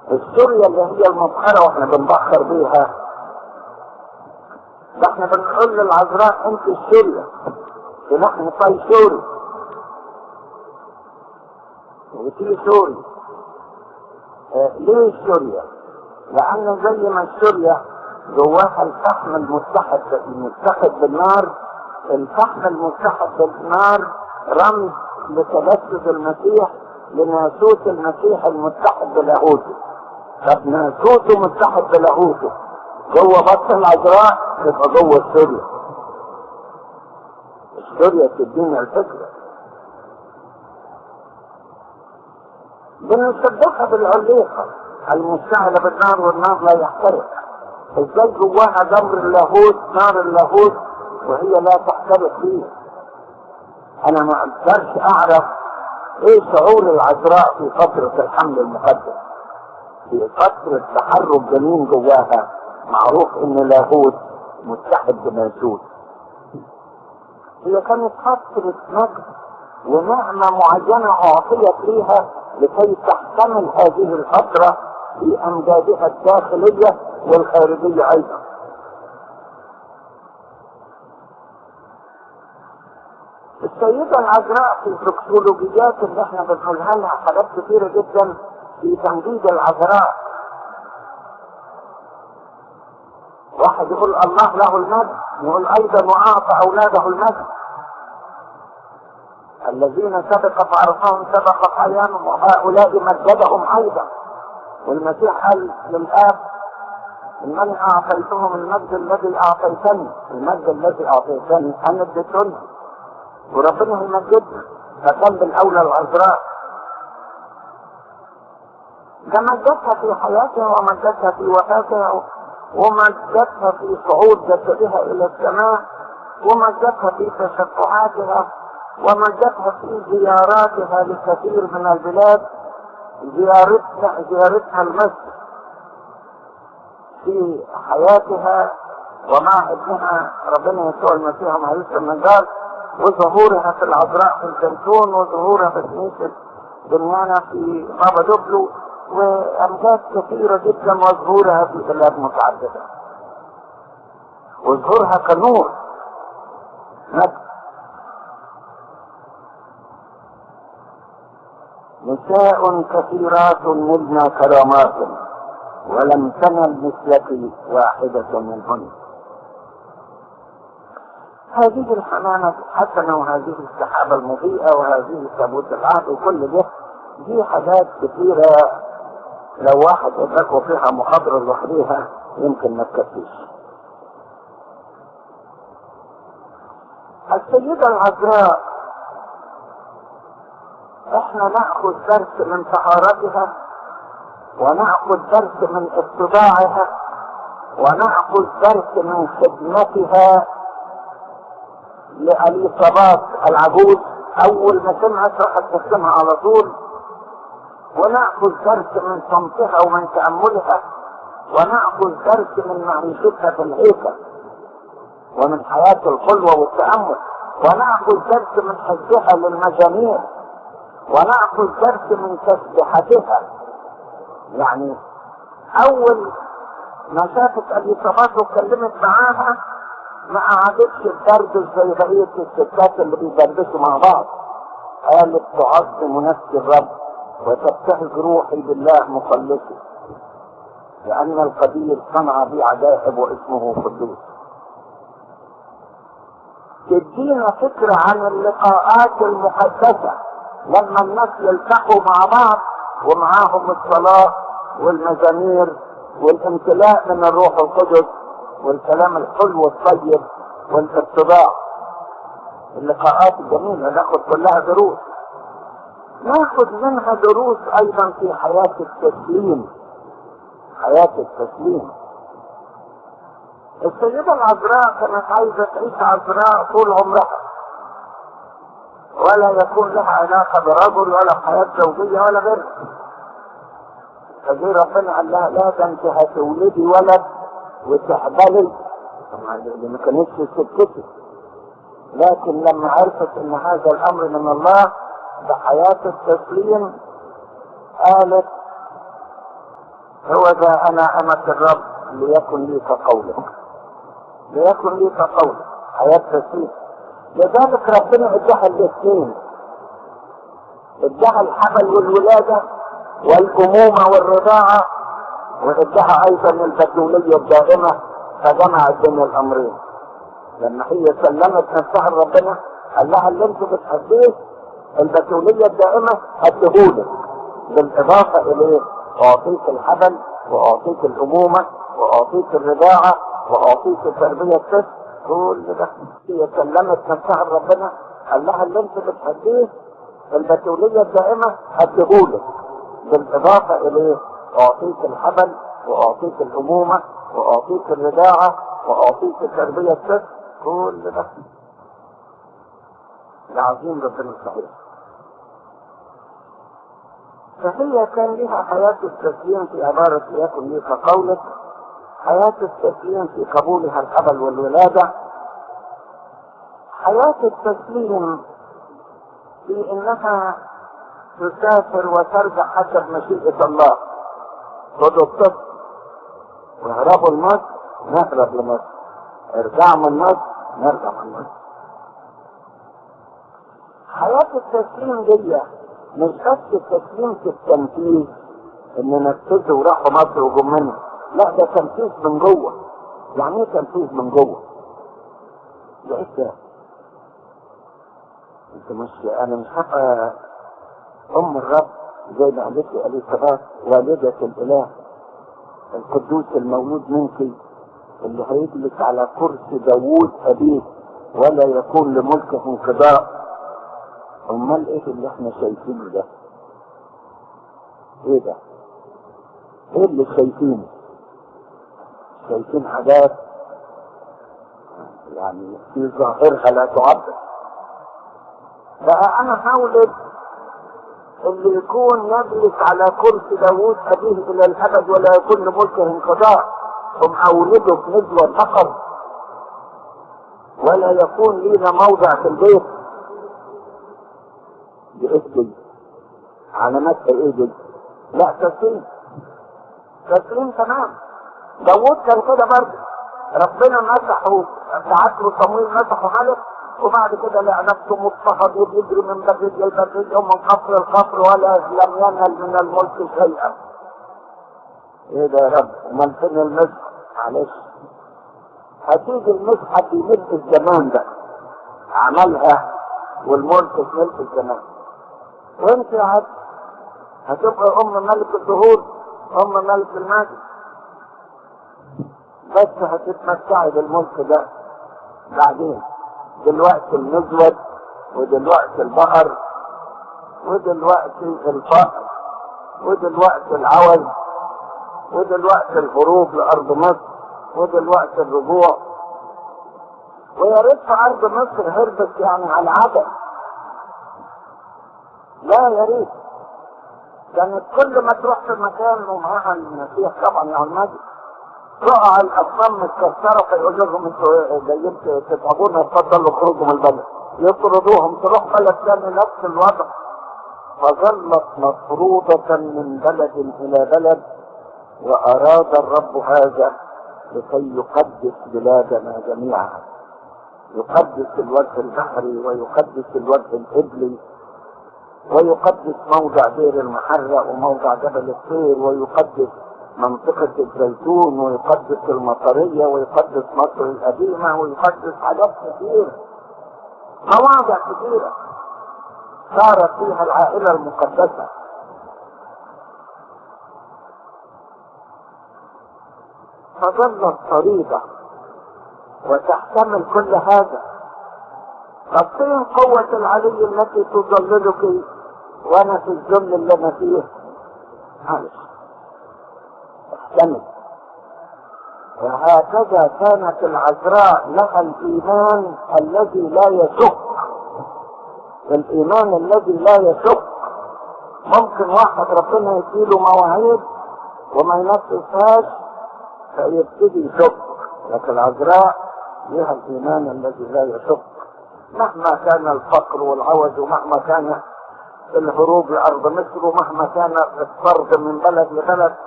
السوريا اللي هي المبخرة واحنا بنبخر بيها ده احنا بنقول للعذراء انت السوريا ونحن طي سوري وتيجي سوري آه ليه سوريا؟ لأن زي ما سوريا جواها الفحم المتحد المتحد بالنار الفحم المتحد بالنار رمز لتجسد المسيح لناسوت المسيح المتحد بلاهوته طب ناسوته متحد بلاهوته جوه بطن العذراء يبقى جوه سوريا سوريا تدينا الفكره بنشبهها بالعليقه المشتعله بالنار والنار لا يحترق ازاي جواها جمر اللاهوت نار اللاهوت وهي لا تحترق فيه انا ما اقدرش اعرف ايه شعور العذراء في فترة الحمل المقدس في فترة تحرك جنين جواها معروف ان لاهوت متحد بمنسوس هي كانت فترة مجد ونعمة معينة أعطيت ليها لكي تحتمل هذه الفترة في أمجادها الداخلية والخارجية أيضا السيدة العذراء في الفكسولوجيات اللي احنا بنقولها لها حاجات كثيرة جدا في تمجيد العذراء واحد يقول الله له المجد يقول ايضا واعطى اولاده المجد الذين سبق فعرفهم سبق حيانهم وهؤلاء مجدهم ايضا والمسيح قال للاب انني اعطيتهم المجد الذي اعطيتني المجد الذي اعطيتني انا اديتني وربنا يمجدنا فكان بالاولى العذراء ده مجدها في حياتها ومجدها في وفاتها ومجدها في صعود جسدها الى السماء ومجدها في تشفعاتها ومجدها في زياراتها لكثير من البلاد زيارتها زيارتها لمصر في حياتها ومع ابنها ربنا يسوع المسيح مع عيسى النجار وظهورها في العذراء في الزيتون وظهورها في كنيسة دنيانا في بابا دوبلو وأمجاد كثيرة جدا وظهورها في بلاد متعددة وظهورها كنور مجد نساء كثيرات نبنى كرامات ولم تنل مثلك واحدة منهن هذه الحمامة حسنة وهذه السحابة المضيئة وهذه تابوت العهد وكل ده دي حاجات كثيرة لو واحد ادركوا فيها محاضرة لوحديها يمكن ما تكفيش السيدة العذراء احنا ناخذ درس من طهارتها وناخذ درس من اتباعها وناخذ درس من خدمتها لأليصابات العجوز أول ما سمعت راحت تسلمها على طول ونأخذ درس من صمتها ومن تأملها ونأخذ درس من معيشتها في الهيكل ومن حياة الخلوة والتأمل ونأخذ درس من حجها للمجاميع ونأخذ درس من تسبحتها يعني أول ما شافت أليصابات واتكلمت معاها ما قعدتش تدردش زي بقية الستات اللي بيدردشوا مع بعض قالت تعظم نفس الرب وتبتهج روحي بالله مخلصي لأن القدير صنع بي عجائب واسمه قدوس تدينا فكرة عن اللقاءات المقدسة لما الناس يلتقوا مع بعض ومعاهم الصلاة والمزامير والامتلاء من الروح القدس والكلام الحلو والطيب والاتباع اللقاءات الجميلة ناخد كلها دروس ناخد منها دروس ايضا في حياة التسليم حياة التسليم السيدة العذراء كانت عايزة تعيش عذراء طول عمرها ولا يكون لها علاقة برجل ولا حياة زوجية ولا غيرها فدي ربنا قال لها لا ده انت هتولدي ولد وتحبلي طبعا دي ما كانتش سكتي لكن لما عرفت ان هذا الامر من الله بحياة التسليم قالت هو ذا انا امة الرب ليكن لي كقولك ليكن لي كقولك حياة تسليم لذلك ربنا اداها الاثنين اداها الحمل والولادة والأمومة والرضاعة واداها أيضا البتولية الدائمة فجمعت بين الأمرين لما هي سلمت نفسها لربنا قال لها اللي انت بتحبيه البتولية الدائمة هديهولك بالإضافة إليه أعطيك الحبل وأعطيك الأمومة وأعطيك الرضاعة وأعطيك تربية الطفل كل ده هي سلمت نفسها لربنا قال لها اللي انت بتحبيه البتولية الدائمة هديهولك بالإضافة إليه أعطيك الحبل وأعطيك الأمومة وأعطيك الرضاعة وأعطيك تربية الطفل كل ده العظيم ربنا صحيح فهي كان لها حياة التسليم في عبارة ليكن لي كقولك حياة التسليم في قبولها الحبل والولادة حياة التسليم في انها تسافر وترجع حسب مشيئة الله خدوا الطفل واهربوا لمصر نهرب لمصر ارجعوا من مصر نرجع من مصر حياة التسليم دي مش بس التسليم في التنفيذ ان نفذوا وراحوا مصر وجم منها لا ده تنفيذ من جوه يعني ايه تنفيذ من جوه؟ ده ايه ده؟ انت مش انا مش هبقى ام الرب زي ما قالت لي اليسابات والدة الاله القدوس المولود منك اللي هيجلس على كرسي داوود ابيه ولا يكون لملكه انقضاء امال ايه اللي احنا شايفينه ده ايه ده ايه اللي شايفينه شايفين حاجات يعني في ظاهرها لا تعبر بقى انا حاولت اللي يكون يجلس على كرسي داوود ابيه الى الابد ولا يكون لملكه انقضاء ثم اولده في نزوه فقط ولا يكون لينا موضع في البيت دي ايه دي؟ علاماتها ايه دي؟ لا تسليم تسليم تمام داوود كان كده برضه ربنا مسحه بعت له صمويل مسحه ملك وبعد كده لقى نفسه مضطهد وبيجري من برية لبرية ومن قصر لقصر ولا لم ينل من الملك شيئا. ايه ده يا رب؟ امال فين المسح؟ معلش. هتيجي المسحة في ملك الزمان ده. عملها والملك في ملك الزمان. وانت يا عبد هتبقى ام ملك الدهور ام ملك المجد. بس هتتمتعي بالملك ده بعدين. دلوقتي المزود ودلوقتي البقر ودلوقتي الفقر ودلوقتي العوز ودلوقتي الهروب لأرض مصر ودلوقتي الرجوع ويا ريت في أرض مصر هربت يعني على العدم لا يا ريت كانت كل ما تروح في مكان ومعاها المسيح طبعا يا المجد تقع الاصنام متكسره فيقول لهم انتوا جايين تتعبونا اتفضلوا اخرجوا من البلد يطردوهم تروح بلد ثاني نفس الوضع فظلت مطرودة من بلد إلى بلد وأراد الرب هذا لكي يقدس بلادنا جميعا يقدس الوجه البحري ويقدس الوجه الإبلي ويقدس موضع دير المحرق وموضع جبل الطير ويقدس منطقة الزيتون ويقدس المطرية ويقدس مصر القديمة ويقدس حاجات كثيرة مواضع كثيرة صارت فيها العائلة المقدسة فظلت طريقة وتحتمل كل هذا طب فين قوة العلي التي تظللك وانا في الذل اللي انا فيه معلش احتمل وهكذا كانت العذراء لها الايمان الذي لا يشك الايمان الذي لا يشك ممكن واحد ربنا يديله مواعيد وما ينفذهاش فيبتدي يشك لكن العذراء لها الايمان الذي لا يشك مهما كان الفقر والعوز ومهما كان الهروب لارض مصر ومهما كان الطرد من بلد لبلد